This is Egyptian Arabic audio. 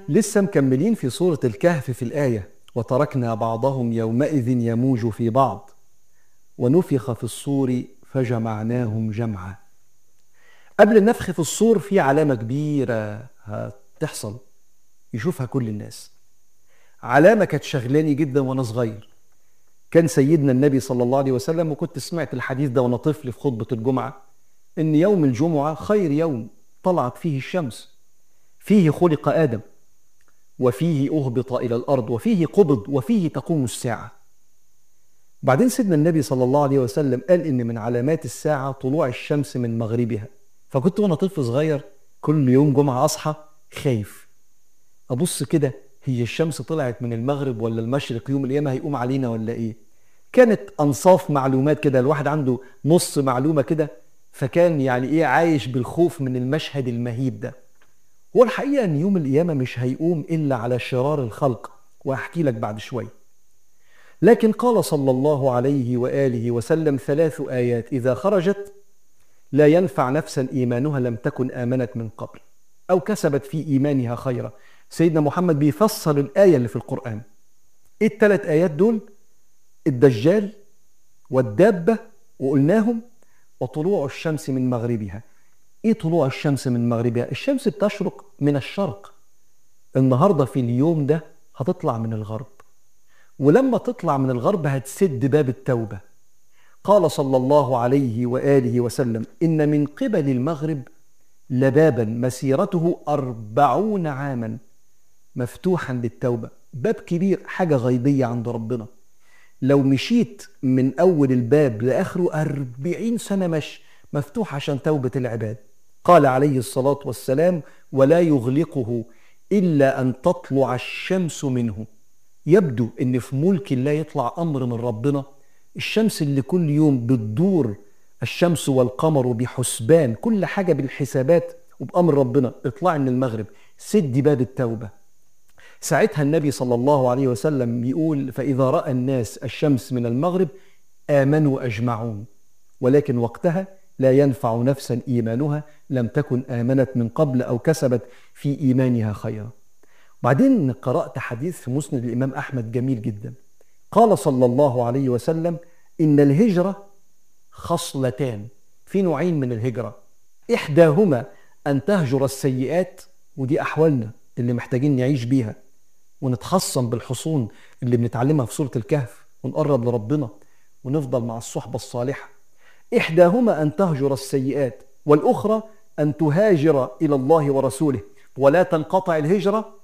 لسه مكملين في سورة الكهف في الآية وتركنا بعضهم يومئذ يموج في بعض ونفخ في الصور فجمعناهم جمعا قبل النفخ في الصور في علامة كبيرة هتحصل يشوفها كل الناس علامة كانت شغلاني جدا وأنا صغير كان سيدنا النبي صلى الله عليه وسلم وكنت سمعت الحديث ده وأنا طفل في خطبة الجمعة إن يوم الجمعة خير يوم طلعت فيه الشمس فيه خلق آدم وفيه أهبط إلى الأرض وفيه قبض وفيه تقوم الساعة بعدين سيدنا النبي صلى الله عليه وسلم قال إن من علامات الساعة طلوع الشمس من مغربها فكنت وأنا طفل صغير كل يوم جمعة أصحى خايف أبص كده هي الشمس طلعت من المغرب ولا المشرق يوم القيامة هيقوم علينا ولا إيه كانت أنصاف معلومات كده الواحد عنده نص معلومة كده فكان يعني إيه عايش بالخوف من المشهد المهيب ده هو الحقيقة أن يوم القيامة مش هيقوم إلا على شرار الخلق وأحكي لك بعد شوي لكن قال صلى الله عليه وآله وسلم ثلاث آيات إذا خرجت لا ينفع نفسا إيمانها لم تكن آمنت من قبل أو كسبت في إيمانها خيرا سيدنا محمد بيفسر الآية اللي في القرآن إيه الثلاث آيات دول الدجال والدابة وقلناهم وطلوع الشمس من مغربها ايه طلوع الشمس من مغربها الشمس بتشرق من الشرق النهارده في اليوم ده هتطلع من الغرب ولما تطلع من الغرب هتسد باب التوبه قال صلى الله عليه واله وسلم ان من قبل المغرب لبابا مسيرته أربعون عاما مفتوحا للتوبة باب كبير حاجة غيبية عند ربنا لو مشيت من أول الباب لآخره أربعين سنة مشي مفتوح عشان توبة العباد قال عليه الصلاة والسلام ولا يغلقه إلا أن تطلع الشمس منه يبدو أن في ملك الله يطلع أمر من ربنا الشمس اللي كل يوم بتدور الشمس والقمر بحسبان كل حاجة بالحسابات وبأمر ربنا اطلع من المغرب سد باب التوبة ساعتها النبي صلى الله عليه وسلم يقول فإذا رأى الناس الشمس من المغرب آمنوا أجمعون ولكن وقتها لا ينفع نفسا إيمانها لم تكن آمنت من قبل أو كسبت في إيمانها خيرا بعدين قرأت حديث في مسند الإمام أحمد جميل جدا قال صلى الله عليه وسلم إن الهجرة خصلتان في نوعين من الهجرة إحداهما أن تهجر السيئات ودي أحوالنا اللي محتاجين نعيش بيها ونتحصن بالحصون اللي بنتعلمها في سورة الكهف ونقرب لربنا ونفضل مع الصحبة الصالحة إحداهما أن تهجر السيئات والأخرى أن تهاجر إلى الله ورسوله ولا تنقطع الهجرة